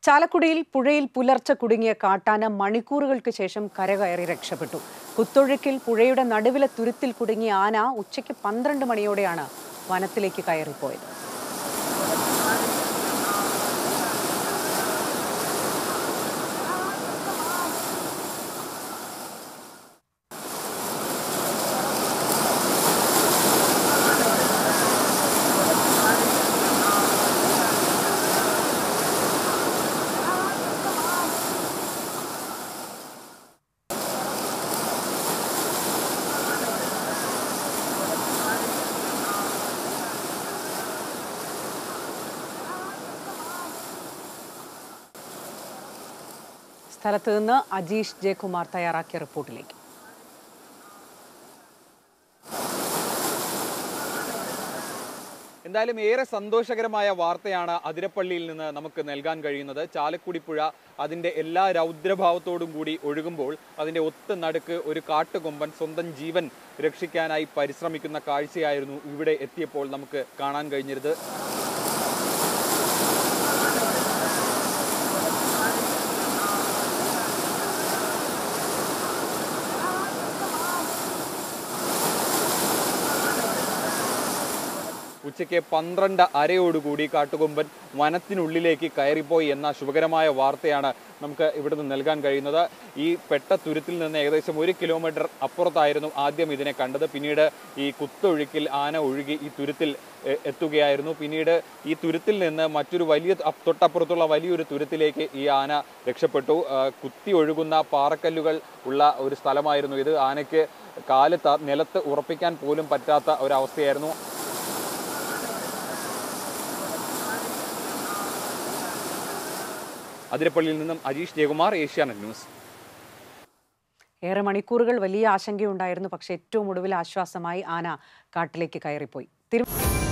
ചാലക്കുടിയിൽ പുഴയിൽ പുലർച്ചെ കുടുങ്ങിയ കാട്ടാന മണിക്കൂറുകൾക്ക് ശേഷം കരകയറി രക്ഷപ്പെട്ടു കുത്തൊഴുക്കിൽ പുഴയുടെ നടുവിലെ തുരുത്തിൽ കുടുങ്ങിയ ആന ഉച്ചയ്ക്ക് പന്ത്രണ്ട് മണിയോടെയാണ് വനത്തിലേക്ക് കയറിപ്പോയത് സ്ഥലത്ത് നിന്ന് അജീഷ് ജയകുമാർ തയ്യാറാക്കിയ റിപ്പോർട്ടിലേക്ക് എന്തായാലും ഏറെ സന്തോഷകരമായ വാർത്തയാണ് അതിരപ്പള്ളിയിൽ നിന്ന് നമുക്ക് നൽകാൻ കഴിയുന്നത് ചാലക്കുടി പുഴ അതിൻ്റെ എല്ലാ രൗദ്രഭാവത്തോടും കൂടി ഒഴുകുമ്പോൾ അതിൻ്റെ ഒത്ത് നടുക്ക് ഒരു കാട്ടുകൊമ്പൻ സ്വന്തം ജീവൻ രക്ഷിക്കാനായി പരിശ്രമിക്കുന്ന കാഴ്ചയായിരുന്നു ഇവിടെ എത്തിയപ്പോൾ നമുക്ക് കാണാൻ കഴിഞ്ഞിരുന്നത് ഉച്ചയ്ക്ക് പന്ത്രണ്ട് അരയോടുകൂടി കാട്ടുകൊമ്പൻ വനത്തിനുള്ളിലേക്ക് കയറിപ്പോയി എന്ന ശുഭകരമായ വാർത്തയാണ് നമുക്ക് ഇവിടുന്ന് നൽകാൻ കഴിയുന്നത് ഈ പെട്ട തുരുത്തിൽ നിന്ന് ഏകദേശം ഒരു കിലോമീറ്റർ അപ്പുറത്തായിരുന്നു ആദ്യം ഇതിനെ കണ്ടത് പിന്നീട് ഈ കുത്തൊഴുക്കിൽ ആന ഒഴുകി ഈ തുരുത്തിൽ എ- എത്തുകയായിരുന്നു പിന്നീട് ഈ തുരുത്തിൽ നിന്ന് മറ്റൊരു വലിയ അപ്പ് തൊട്ടപ്പുറത്തുള്ള വലിയൊരു തുരുത്തിലേക്ക് ഈ ആന രക്ഷപ്പെട്ടു ആ, കുത്തി ഒഴുകുന്ന പാറക്കല്ലുകൾ ഉള്ള ഒരു സ്ഥലമായിരുന്നു ഇത് ആനയ്ക്ക് കാല് ത- നിലത്ത് ഉറപ്പിക്കാൻ പോലും പറ്റാത്ത ഒരവസ്ഥയായിരുന്നു അതിരപ്പള്ളിയിൽ നിന്നും അജീഷ് ജയകുമാർ ഏഷ്യാനെറ്റ് ന്യൂസ് ഏറെ മണിക്കൂറുകൾ വലിയ ആശങ്കയുണ്ടായിരുന്നു പക്ഷേ ഏറ്റവും ഒടുവിൽ ആശ്വാസമായി ആന കാട്ടിലേക്ക് കയറിപ്പോയി തിരു